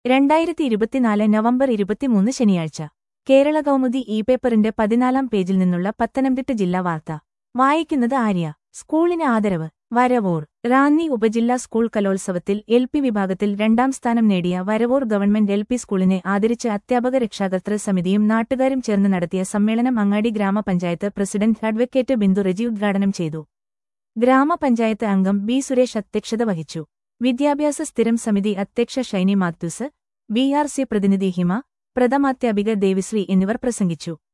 രണ്ടായിരത്തി ഇരുപത്തിനാല് നവംബർ ഇരുപത്തിമൂന്ന് ശനിയാഴ്ച കേരള കൗമുദി ഇ പേപ്പറിന്റെ പതിനാലാം പേജിൽ നിന്നുള്ള പത്തനംതിട്ട ജില്ലാ വാർത്ത വായിക്കുന്നത് ആര്യ സ്കൂളിന് ആദരവ് വരവൂർ റാന്നി ഉപജില്ലാ സ്കൂൾ കലോത്സവത്തിൽ എൽ പി വിഭാഗത്തിൽ രണ്ടാം സ്ഥാനം നേടിയ വരവൂർ ഗവൺമെന്റ് എൽ പി സ്കൂളിനെ ആദരിച്ച് അധ്യാപക രക്ഷാകർതൃ സമിതിയും നാട്ടുകാരും ചേർന്ന് നടത്തിയ സമ്മേളനം അങ്ങാടി ഗ്രാമപഞ്ചായത്ത് പ്രസിഡന്റ് അഡ്വക്കേറ്റ് ബിന്ദു റെജി ഉദ്ഘാടനം ചെയ്തു ഗ്രാമപഞ്ചായത്ത് അംഗം ബി സുരേഷ് അധ്യക്ഷത വഹിച്ചു വിദ്യാഭ്യാസ സ്ഥിരം സമിതി അധ്യക്ഷ Shiny Mathews B R C പ്രതിനിധി ഹിമ പ്രഥമാധ്യാപിക ദേവിശ്രീ എന്നിവർ പ്രസംഗിച്ചു